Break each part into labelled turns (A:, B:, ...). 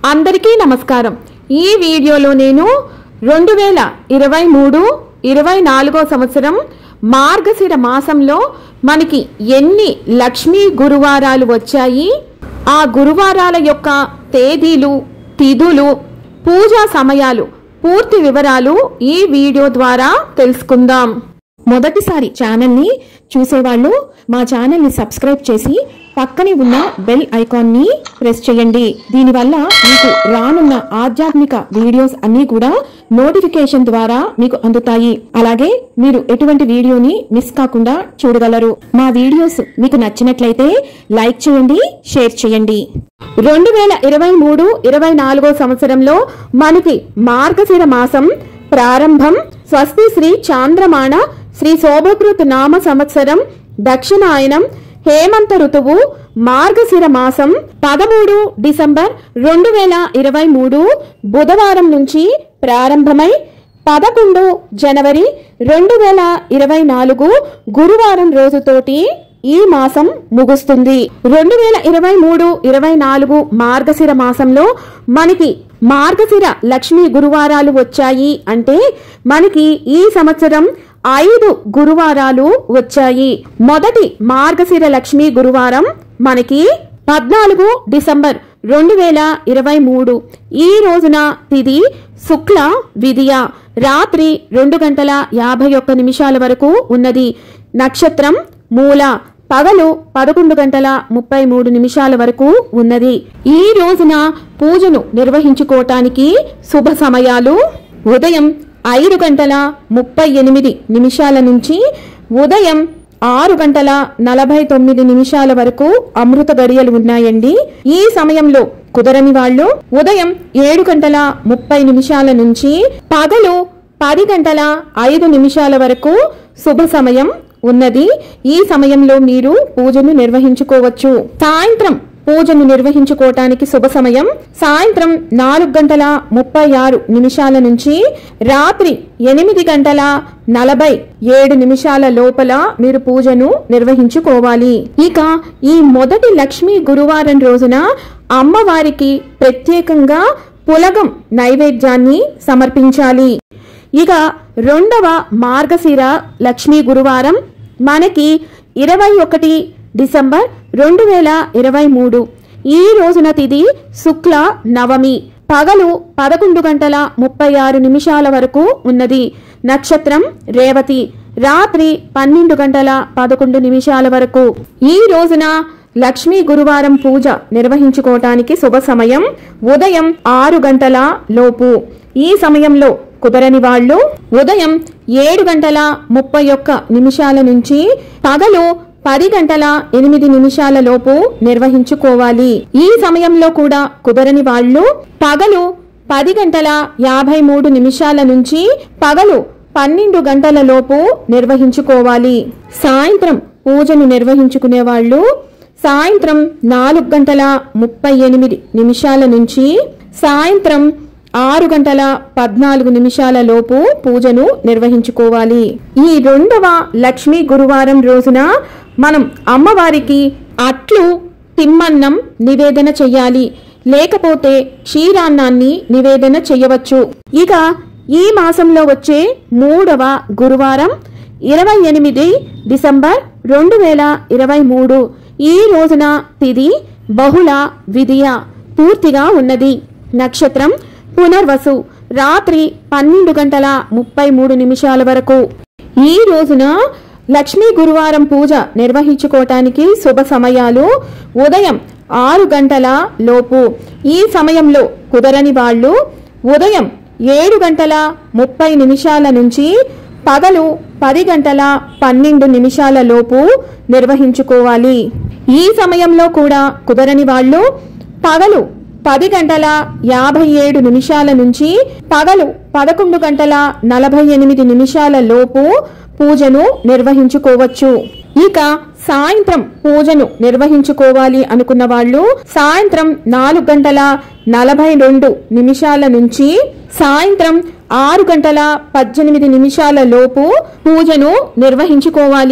A: అందరికీ నమస్కారం ఈ వీడియోలో నేను రెండు వేల ఇరవై మూడు ఇరవై నాలుగో సంవత్సరం మార్గశిర మాసంలో మనకి ఎన్ని లక్ష్మీ గురువారాలు వచ్చాయి ఆ గురువారాల యొక్క తేదీలు తిథులు పూజా సమయాలు పూర్తి వివరాలు ఈ వీడియో ద్వారా తెలుసుకుందాం మొదటిసారి ఛానల్ని చూసేవాళ్ళు మా ఛానల్ని సబ్స్క్రైబ్ చేసి పక్కనే ఉన్న బెల్ ఐకాన్ని ప్రెస్ చేయండి దీనివల్ల మీకు రానున్న ఆధ్యాత్మిక వీడియోస్ అన్నీ కూడా నోటిఫికేషన్ ద్వారా మీకు అందుతాయి అలాగే మీరు ఎటువంటి వీడియోని మిస్ కాకుండా చూడగలరు మా వీడియోస్ మీకు నచ్చినట్లయితే లైక్ చేయండి షేర్ చేయండి రెండు వేల ఇరవై మూడు ఇరవై నాలుగో సంవత్సరంలో మనకి మార్గశిర మాసం ప్రారంభం స్వస్తి శ్రీ చాంద్రమాణ శ్రీ శోభకృత్ నామ సంవత్సరం దక్షిణాయనం హేమంత ఋతువు మార్గశిర మాసం పదమూడు డిసెంబర్ రెండు వేల ఇరవై మూడు బుధవారం నుంచి ప్రారంభమై పదకొండు జనవరి రెండు వేల ఇరవై నాలుగు గురువారం రోజుతోటి ఈ మాసం ముగుస్తుంది రెండు వేల ఇరవై మూడు ఇరవై నాలుగు మార్గశిర మాసంలో మనకి మార్గశిర లక్ష్మీ గురువారాలు వచ్చాయి అంటే మనకి ఈ సంవత్సరం ఐదు గురువారాలు వచ్చాయి మొదటి మార్గశిర లక్ష్మీ గురువారం మనకి పద్నాలుగు డిసెంబర్ రెండు వేల ఇరవై మూడు ఈ రోజున తిది శుక్ల విధియ రాత్రి రెండు గంటల యాభై ఒక్క నిమిషాల వరకు ఉన్నది నక్షత్రం మూల పగలు పదకొండు గంటల ముప్పై మూడు నిమిషాల వరకు ఉన్నది ఈ రోజున పూజను నిర్వహించుకోవటానికి శుభ సమయాలు ఉదయం ఐదు గంటల ముప్పై ఎనిమిది నిమిషాల నుంచి ఉదయం ఆరు గంటల నలభై తొమ్మిది నిమిషాల వరకు అమృత గడియలు ఉన్నాయండి ఈ సమయంలో కుదరని వాళ్ళు ఉదయం ఏడు గంటల ముప్పై నిమిషాల నుంచి పగలు పది గంటల ఐదు నిమిషాల వరకు శుభ సమయం ఉన్నది ఈ సమయంలో మీరు పూజను నిర్వహించుకోవచ్చు సాయంత్రం పూజను నిర్వహించుకోవటానికి శుభ సమయం సాయంత్రం నాలుగు గంటల ముప్పై ఆరు నిమిషాల నుంచి రాత్రి ఎనిమిది గంటల నలభై ఏడు నిమిషాల లోపల మీరు పూజను నిర్వహించుకోవాలి ఇక ఈ మొదటి లక్ష్మీ గురువారం రోజున అమ్మవారికి ప్రత్యేకంగా పులగం నైవేద్యాన్ని సమర్పించాలి ఇక రెండవ మార్గశిర లక్ష్మీ గురువారం మనకి ఇరవై ఒకటి డిసెంబర్ రెండు వేల ఇరవై మూడు ఈ రోజున తిది శుక్ల నవమి పగలు పదకొండు గంటల ముప్పై ఆరు నిమిషాల వరకు ఉన్నది నక్షత్రం రేవతి రాత్రి పన్నెండు గంటల పదకొండు నిమిషాల వరకు ఈ రోజున లక్ష్మీ గురువారం పూజ నిర్వహించుకోవటానికి శుభ సమయం ఉదయం ఆరు గంటల లోపు ఈ సమయంలో కుదరని వాళ్ళు ఉదయం ఏడు గంటల ముప్పై ఒక్క నిమిషాల నుంచి పగలు పది గంటల ఎనిమిది నిమిషాల లోపు నిర్వహించుకోవాలి ఈ సమయంలో కూడా కుదరని వాళ్ళు పగలు పది గంటల యాభై మూడు నిమిషాల నుంచి పగలు పన్నెండు గంటల లోపు నిర్వహించుకోవాలి సాయంత్రం పూజను నిర్వహించుకునే వాళ్ళు సాయంత్రం నాలుగు గంటల ముప్పై ఎనిమిది నిమిషాల నుంచి సాయంత్రం ఆరు గంటల పద్నాలుగు నిమిషాల లోపు పూజను నిర్వహించుకోవాలి ఈ రెండవ లక్ష్మీ గురువారం రోజున మనం అమ్మవారికి అట్లు తిమ్మన్నం నివేదన చెయ్యాలి లేకపోతే క్షీరాన్నాన్ని నివేదన చెయ్యవచ్చు ఇక ఈ మాసంలో వచ్చే మూడవ గురువారం ఇరవై ఎనిమిది డిసెంబర్ రెండు వేల ఇరవై మూడు ఈ రోజున తిది బహుళ విధియ పూర్తిగా ఉన్నది నక్షత్రం పునర్వసు రాత్రి పన్నెండు గంటల ముప్పై మూడు నిమిషాల వరకు ఈ రోజున లక్ష్మీ గురువారం పూజ నిర్వహించుకోవటానికి శుభ సమయాలు ఉదయం ఆరు గంటల లోపు ఈ సమయంలో కుదరని వాళ్ళు ఉదయం ఏడు గంటల ముప్పై నిమిషాల నుంచి పగలు పది గంటల పన్నెండు నిమిషాల లోపు నిర్వహించుకోవాలి ఈ సమయంలో కూడా కుదరని వాళ్ళు పగలు పది గంటల యాభై ఏడు నిమిషాల నుంచి పగలు పదకొండు గంటల నలభై ఎనిమిది నిమిషాల లోపు పూజను నిర్వహించుకోవచ్చు ఇక సాయంత్రం పూజను నిర్వహించుకోవాలి అనుకున్న వాళ్ళు సాయంత్రం నాలుగు గంటల నలభై రెండు నిమిషాల నుంచి సాయంత్రం ఆరు గంటల పద్దెనిమిది నిమిషాల లోపు పూజను నిర్వహించుకోవాలి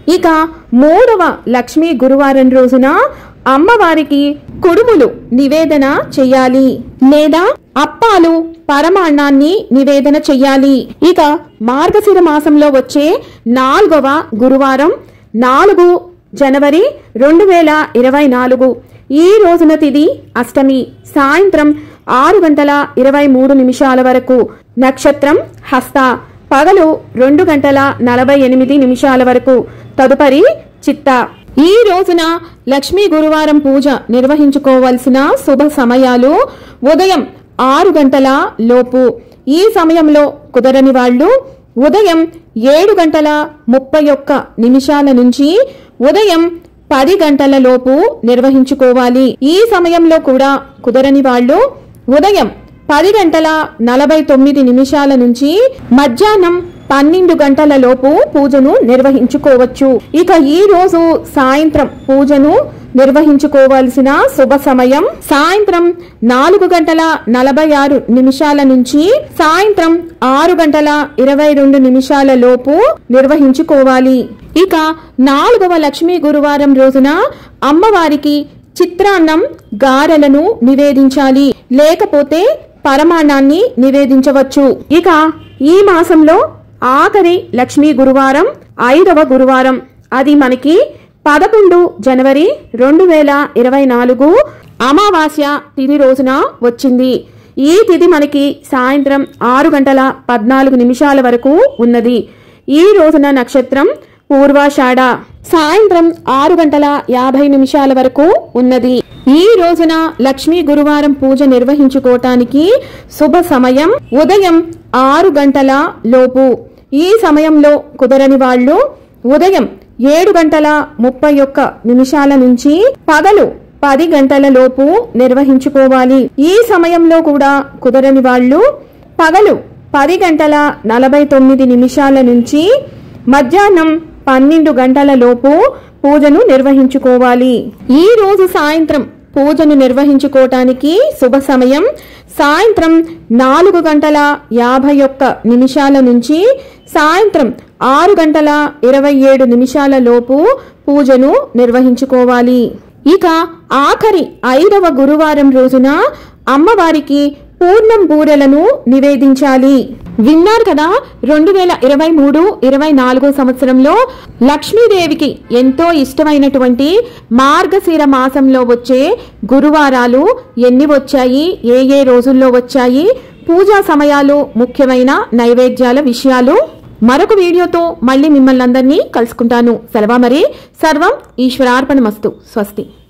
A: ఇక మూడవ లక్ష్మీ గురువారం రోజున అమ్మవారికి కుడుములు నివేదన చెయ్యాలి లేదా అప్పాలు పరమాన్నాన్ని నివేదన చెయ్యాలి ఇక మార్గశిర మాసంలో వచ్చే నాలుగవ గురువారం నాలుగు జనవరి రెండు వేల ఇరవై నాలుగు ఈ రోజున తిది అష్టమి సాయంత్రం ఆరు గంటల ఇరవై మూడు నిమిషాల వరకు నక్షత్రం హస్త పగలు రెండు గంటల నలభై ఎనిమిది నిమిషాల వరకు తదుపరి చిత్త ఈ రోజున లక్ష్మీ గురువారం పూజ నిర్వహించుకోవలసిన శుభ సమయాలు ఉదయం ఆరు గంటల లోపు ఈ సమయంలో కుదరని వాళ్ళు ఉదయం ఏడు గంటల ముప్పై ఒక్క నిమిషాల నుంచి ఉదయం పది గంటల లోపు నిర్వహించుకోవాలి ఈ సమయంలో కూడా కుదరని వాళ్ళు ఉదయం పది గంటల నలభై తొమ్మిది నిమిషాల నుంచి మధ్యాహ్నం పన్నెండు గంటల లోపు పూజను నిర్వహించుకోవచ్చు ఇక ఈ రోజు సాయంత్రం పూజను నిర్వహించుకోవాల్సిన శుభ సమయం సాయంత్రం నాలుగు గంటల నలభై ఆరు నిమిషాల నుంచి సాయంత్రం ఆరు గంటల ఇరవై రెండు నిమిషాల లోపు నిర్వహించుకోవాలి ఇక నాలుగవ లక్ష్మీ గురువారం రోజున అమ్మవారికి చిత్రాన్నం గారెలను నివేదించాలి లేకపోతే పరమాన్నాన్ని నివేదించవచ్చు ఇక ఈ మాసంలో ఆఖరి లక్ష్మీ గురువారం ఐదవ గురువారం అది మనకి పదకొండు జనవరి రెండు వేల ఇరవై నాలుగు అమావాస్య తిథి రోజున వచ్చింది ఈ తిథి మనకి సాయంత్రం ఆరు గంటల పద్నాలుగు నిమిషాల వరకు ఉన్నది ఈ రోజున నక్షత్రం పూర్వాషాఢ సాయంత్రం ఆరు గంటల యాభై నిమిషాల వరకు ఉన్నది ఈ రోజున లక్ష్మీ గురువారం పూజ నిర్వహించుకోవటానికి శుభ సమయం ఉదయం ఆరు గంటల లోపు ఈ సమయంలో కుదరని వాళ్ళు ఉదయం ఏడు గంటల ముప్పై ఒక్క నిమిషాల నుంచి పగలు పది గంటల లోపు నిర్వహించుకోవాలి ఈ సమయంలో కూడా కుదరని వాళ్ళు పగలు పది గంటల నలభై తొమ్మిది నిమిషాల నుంచి మధ్యాహ్నం పన్నెండు గంటల లోపు పూజను నిర్వహించుకోవాలి ఈ రోజు సాయంత్రం పూజను నిర్వహించుకోవటానికి శుభ సమయం సాయంత్రం నాలుగు గంటల యాభై ఒక్క నిమిషాల నుంచి సాయంత్రం ఆరు గంటల ఇరవై ఏడు నిమిషాల లోపు పూజను నిర్వహించుకోవాలి ఇక ఆఖరి ఐదవ గురువారం రోజున అమ్మవారికి పూర్ణం బూరెలను నివేదించాలి విన్నారు కదా రెండు వేల ఇరవై మూడు ఇరవై నాలుగో సంవత్సరంలో లక్ష్మీదేవికి ఎంతో ఇష్టమైనటువంటి మార్గశిర మాసంలో వచ్చే గురువారాలు ఎన్ని వచ్చాయి ఏ ఏ రోజుల్లో వచ్చాయి పూజా సమయాలు ముఖ్యమైన నైవేద్యాల విషయాలు మరొక వీడియోతో మళ్ళీ మిమ్మల్ని అందరినీ కలుసుకుంటాను సెలవా మరి సర్వం ఈశ్వరార్పణమస్తు స్వస్తి